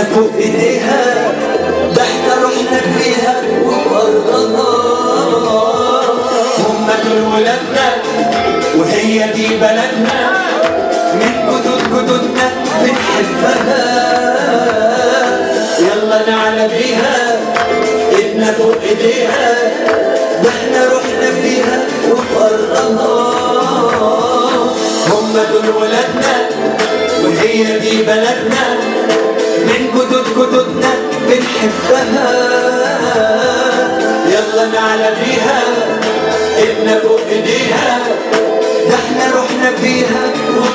فوق ايديها ده احنا رحنا فيها وقررنا هم دول ولادنا وهي دي بلدنا من جدود جدودنا بنحبها يلا نعلى بيها ايدنا فوق ايديها ده احنا رحنا فيها وقررنا هم دول ولادنا وهي دي بلدنا من جدود جدودنا بنحبها يلا نعلى بيها ايدنا فوق ايديها ده احنا رحنا فيها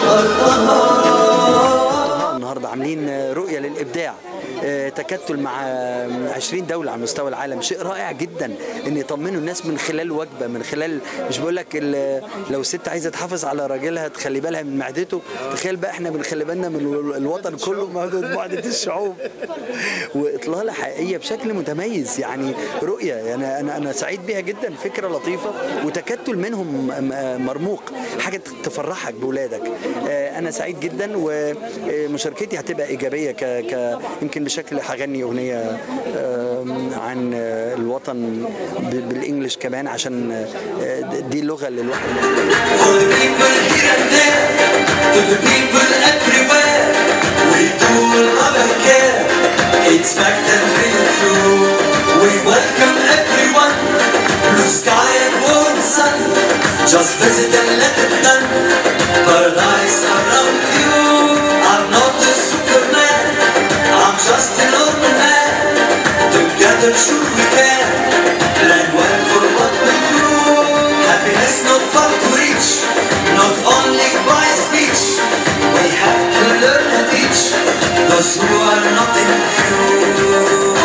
وقررها النهارده عاملين رؤيه للابداع آه، تكتل مع 20 دوله على مستوى العالم شيء رائع جدا ان يطمنوا الناس من خلال وجبه من خلال مش بقول لك ال- لو الست عايزه تحافظ على راجلها تخلي بالها من معدته تخيل بقى احنا بنخلي بالنا من ال- الوطن كله معدة معدة الشعوب واطلاله حقيقيه بشكل متميز يعني رؤيه يعني انا انا سعيد بيها جدا فكره لطيفه وتكتل منهم م- مرموق حاجه تفرحك باولادك آه، انا سعيد جدا ومشاركتي هتبقى ايجابيه ك... ك... يمكن بشكل هغني اغنيه آم، عن آه، الوطن ب- بالانجلش كمان عشان آه، دي اللغه اللي الواحد For the people here and there, to the people everywhere, we do love and care. It's fact and real true. We welcome everyone, blue sky and warm sun. Just visit and let it done. Paradise around you. I'm not a superman. I'm just a normal man. Together, sure we can. Plan well for what we do. Happiness not far to reach, not only by speech. We have to learn and teach those who are not in view.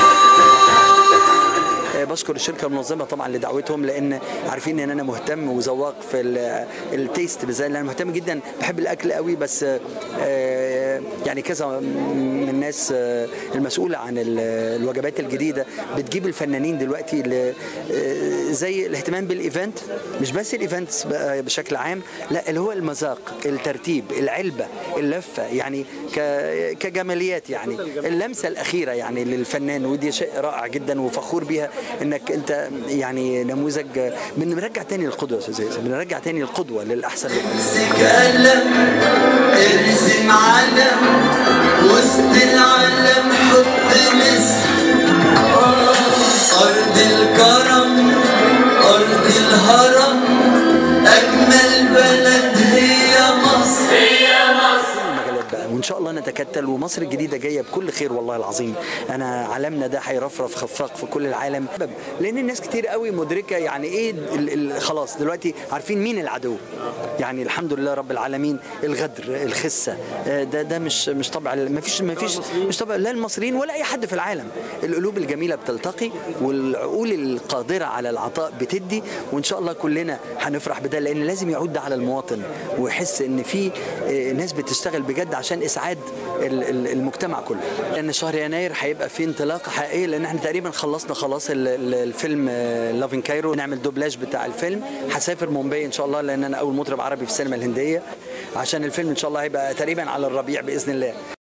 آه، بشكر الشركه المنظمه طبعا لدعوتهم لان عارفين ان انا مهتم وذواق في ال- التيست بالذات لان انا مهتم جدا بحب الاكل قوي بس آه، يعني كذا من الناس آه، المسؤوله عن ال- الوجبات الجديده بتجيب الفنانين دلوقتي ل- آه، زي الاهتمام بالايفنت مش بس الايفنتس بقى بشكل عام لا اللي هو المذاق الترتيب العلبه اللفه يعني ك- كجماليات يعني اللمسه الاخيره يعني للفنان ودي شيء رائع جدا وفخور بيها انك انت يعني نموذج بنرجع تاني القدوه يا استاذ ياسر، بنرجع تاني القدوه للاحسن امسك قلم ارسم علم وسط العالم حط مصر أرض الكرم أرض الهرم أجمل بلد هي مصر المجالات بقى وان شاء الله نتكتل ومصر الجديده جايه بكل خير والله العظيم انا علمنا ده هيرفرف خفاق في كل العالم سبب لان الناس كتير قوي مدركه يعني ايه ال ال خلاص دلوقتي عارفين مين العدو يعني الحمد لله رب العالمين الغدر الخسه آه، ده ده مش مش طبع ما فيش ما فيش مش طبع لا المصريين ولا اي حد في العالم القلوب الجميله بتلتقي والعقول القادره على العطاء بتدي وان شاء الله كلنا هنفرح بده لان لازم يعود ده على المواطن ويحس ان في آه، ناس بتشتغل بجد عشان اسعاد ال- ال- المجتمع كله لان شهر يناير هيبقى في انطلاقه حقيقيه لان احنا تقريبا خلصنا خلاص ال- ال- الفيلم لافين كايرو نعمل دوبلاج بتاع الفيلم هسافر مومباي ان شاء الله لان انا اول مطرب عربي في السينما الهنديه عشان الفيلم ان شاء الله هيبقى تقريبا على الربيع باذن الله